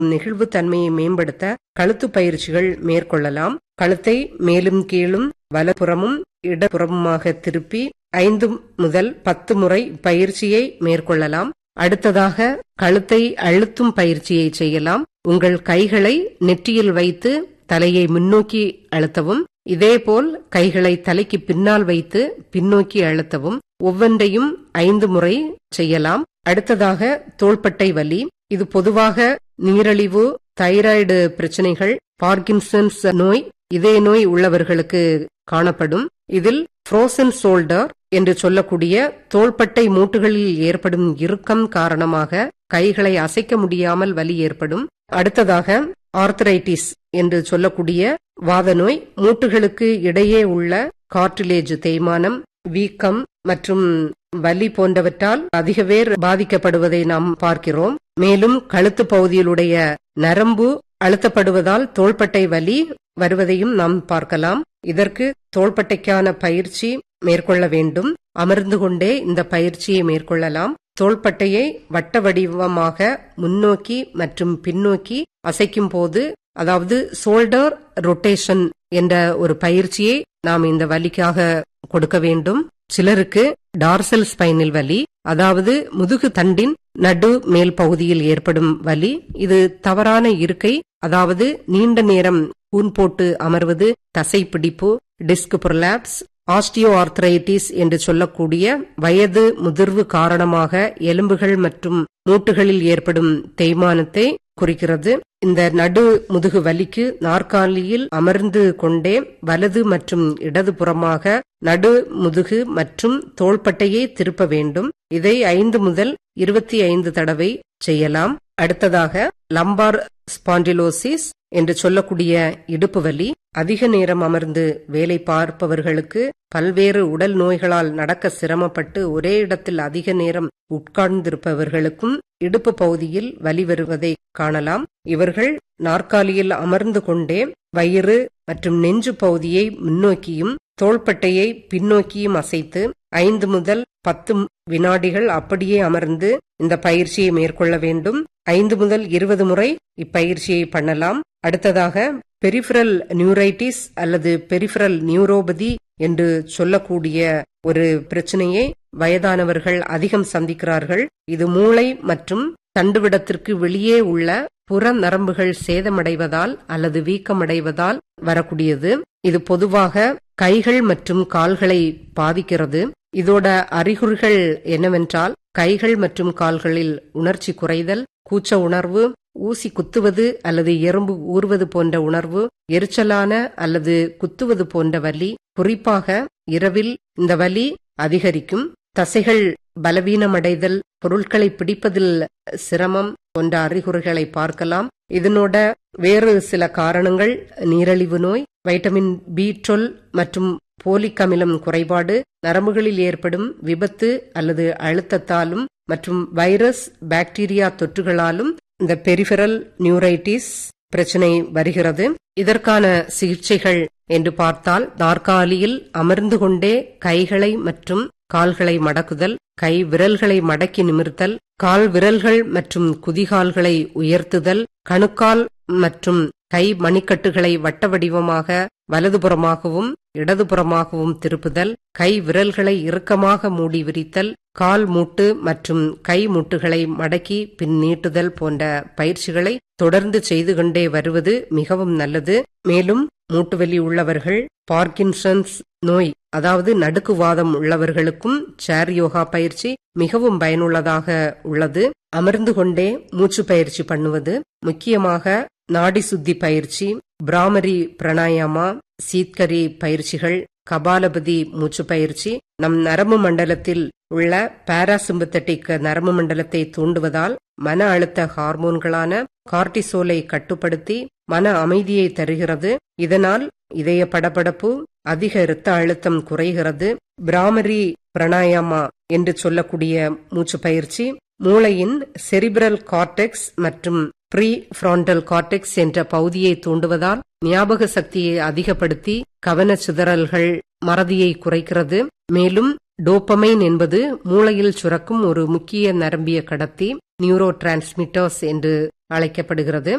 நெகிழ்வு தன்மையை மேம்படுத்த கழுத்து பயிற்சிகள் மேற்கொள்ளலாம் கழுத்தை மேலும் கீழும் வலப்புறமும் இடப்புறமுமாக திருப்பி ஐந்து முதல் பத்து முறை பயிற்சியை மேற்கொள்ளலாம் அடுத்ததாக கழுத்தை அழுத்தும் பயிற்சியை செய்யலாம் உங்கள் கைகளை நெற்றியில் வைத்து தலையை முன்னோக்கி அழுத்தவும் இதேபோல் கைகளை தலைக்கு பின்னால் வைத்து பின்னோக்கி அழுத்தவும் ஒவ்வொன்றையும் ஐந்து முறை செய்யலாம் அடுத்ததாக தோள்பட்டை வலி இது பொதுவாக நீரழிவு தைராய்டு பிரச்சனைகள் பார்க்கின்சன்ஸ் நோய் இதய நோய் உள்ளவர்களுக்கு காணப்படும் இதில் ஃப்ரோசன் சோல்டர் என்று சொல்லக்கூடிய தோள்பட்டை மூட்டுகளில் ஏற்படும் இறுக்கம் காரணமாக கைகளை அசைக்க முடியாமல் வலி ஏற்படும் அடுத்ததாக ஆர்த்தரைட்டிஸ் என்று சொல்லக்கூடிய வாத நோய் மூட்டுகளுக்கு இடையே உள்ள கார்டிலேஜ் தேய்மானம் வீக்கம் மற்றும் வலி போன்றவற்றால் அதிக பேர் பாதிக்கப்படுவதை நாம் பார்க்கிறோம் மேலும் கழுத்து பகுதியிலுடைய நரம்பு அழுத்தப்படுவதால் தோள்பட்டை வலி வருவதையும் நாம் பார்க்கலாம் இதற்கு தோள்பட்டைக்கான பயிற்சி மேற்கொள்ள வேண்டும் அமர்ந்து கொண்டே இந்த பயிற்சியை மேற்கொள்ளலாம் தோள்பட்டையை வட்ட வடிவமாக முன்னோக்கி மற்றும் பின்னோக்கி அசைக்கும் போது அதாவது சோல்டர் ரொட்டேஷன் என்ற ஒரு பயிற்சியை நாம் இந்த வலிக்காக கொடுக்க வேண்டும் சிலருக்கு டார்சல் ஸ்பைனில் வலி அதாவது முதுகு தண்டின் நடு மேல் பகுதியில் ஏற்படும் வலி இது தவறான இருக்கை அதாவது நீண்ட நேரம் கூன் போட்டு அமர்வது தசை பிடிப்பு டிஸ்க் புரலாப்ஸ் ஆஸ்டியோ ஆர்த்ரைட்டிஸ் என்று சொல்லக்கூடிய வயது முதிர்வு காரணமாக எலும்புகள் மற்றும் மூட்டுகளில் ஏற்படும் தேய்மானத்தை குறிக்கிறது இந்த நடு முதுகு வலிக்கு நாற்காலியில் அமர்ந்து கொண்டே வலது மற்றும் இடது புறமாக நடு முதுகு மற்றும் தோள்பட்டையை திருப்ப வேண்டும் இதை ஐந்து முதல் இருபத்தி ஐந்து தடவை செய்யலாம் அடுத்ததாக லம்பார் ஸ்பாண்டிலோசிஸ் என்று சொல்லக்கூடிய இடுப்பு வலி அதிக நேரம் அமர்ந்து வேலை பார்ப்பவர்களுக்கு பல்வேறு உடல் நோய்களால் நடக்க சிரமப்பட்டு ஒரே இடத்தில் அதிக நேரம் உட்கார்ந்திருப்பவர்களுக்கும் இடுப்பு பகுதியில் வலி வருவதை காணலாம் இவர்கள் நாற்காலியில் அமர்ந்து கொண்டே வயிறு மற்றும் நெஞ்சு பகுதியை முன்னோக்கியும் தோள்பட்டையை பின்னோக்கியும் அசைத்து ஐந்து முதல் பத்து வினாடிகள் அப்படியே அமர்ந்து இந்த பயிற்சியை மேற்கொள்ள வேண்டும் ஐந்து முதல் இருபது முறை இப்பயிற்சியை பண்ணலாம் அடுத்ததாக பெரிஃபரல் நியூரைட்டிஸ் அல்லது பெரிஃபரல் நியூரோபதி என்று சொல்லக்கூடிய ஒரு பிரச்சனையை வயதானவர்கள் அதிகம் சந்திக்கிறார்கள் இது மூளை மற்றும் தண்டுவிடத்திற்கு வெளியே உள்ள புற நரம்புகள் சேதமடைவதால் அல்லது வீக்கமடைவதால் வரக்கூடியது இது பொதுவாக கைகள் மற்றும் கால்களை பாதிக்கிறது இதோட அறிகுறிகள் என்னவென்றால் கைகள் மற்றும் கால்களில் உணர்ச்சி குறைதல் கூச்ச உணர்வு ஊசி குத்துவது அல்லது எறும்பு ஊறுவது போன்ற உணர்வு எரிச்சலான அல்லது குத்துவது போன்ற வலி குறிப்பாக இரவில் இந்த வலி அதிகரிக்கும் தசைகள் பலவீனமடைதல் பொருட்களை பிடிப்பதில் சிரமம் போன்ற அறிகுறிகளை பார்க்கலாம் இதனோட வேறு சில காரணங்கள் நீரழிவு நோய் வைட்டமின் பி டுவெல் மற்றும் போலிக் அமிலம் குறைபாடு நரம்புகளில் ஏற்படும் விபத்து அல்லது அழுத்தத்தாலும் மற்றும் வைரஸ் பாக்டீரியா தொற்றுகளாலும் இந்த பெரிஃபெரல் நியூரைட்டிஸ் பிரச்சனை வருகிறது இதற்கான சிகிச்சைகள் என்று பார்த்தால் நாற்காலியில் அமர்ந்து கொண்டே கைகளை மற்றும் கால்களை மடக்குதல் கை விரல்களை மடக்கி நிமிர்த்தல் கால் விரல்கள் மற்றும் குதிகால்களை உயர்த்துதல் கணுக்கால் மற்றும் கை மணிக்கட்டுகளை வட்ட வடிவமாக வலதுபுறமாகவும் இடதுபுறமாகவும் திருப்புதல் கை விரல்களை இறுக்கமாக மூடி விரித்தல் கால் மூட்டு மற்றும் கை மூட்டுகளை மடக்கி பின் நீட்டுதல் போன்ற பயிற்சிகளை தொடர்ந்து செய்து கொண்டே வருவது மிகவும் நல்லது மேலும் மூட்டுவலி உள்ளவர்கள் பார்க்கின்சன்ஸ் நோய் அதாவது நடுக்குவாதம் உள்ளவர்களுக்கும் சேர் யோகா பயிற்சி மிகவும் பயனுள்ளதாக உள்ளது அமர்ந்து கொண்டே மூச்சு பயிற்சி பண்ணுவது முக்கியமாக நாடி சுத்தி பயிற்சி பிராமரி பிராணாயாமா சீத்கரி பயிற்சிகள் கபாலபதி மூச்சு பயிற்சி நம் நரம்பு மண்டலத்தில் உள்ள பாராசிம்பத்தட்டிக் நரம்பு மண்டலத்தை தூண்டுவதால் மன அழுத்த ஹார்மோன்களான கார்டிசோலை கட்டுப்படுத்தி மன அமைதியை தருகிறது இதனால் இதய படபடப்பு அதிக இரத்த அழுத்தம் குறைகிறது பிராமரி பிராணாயாமா என்று சொல்லக்கூடிய மூச்சு பயிற்சி மூளையின் செரிபிரல் கார்டெக்ஸ் மற்றும் ப்ரீ ஃப்ராண்டல் கார்டெக்ஸ் என்ற பகுதியை தூண்டுவதால் ஞாபக சக்தியை அதிகப்படுத்தி கவன சிதறல்கள் மறதியை குறைக்கிறது மேலும் டோப்பமைன் என்பது மூளையில் சுரக்கும் ஒரு முக்கிய நரம்பிய கடத்தி நியூரோ டிரான்ஸ்மிட்டர்ஸ் என்று அழைக்கப்படுகிறது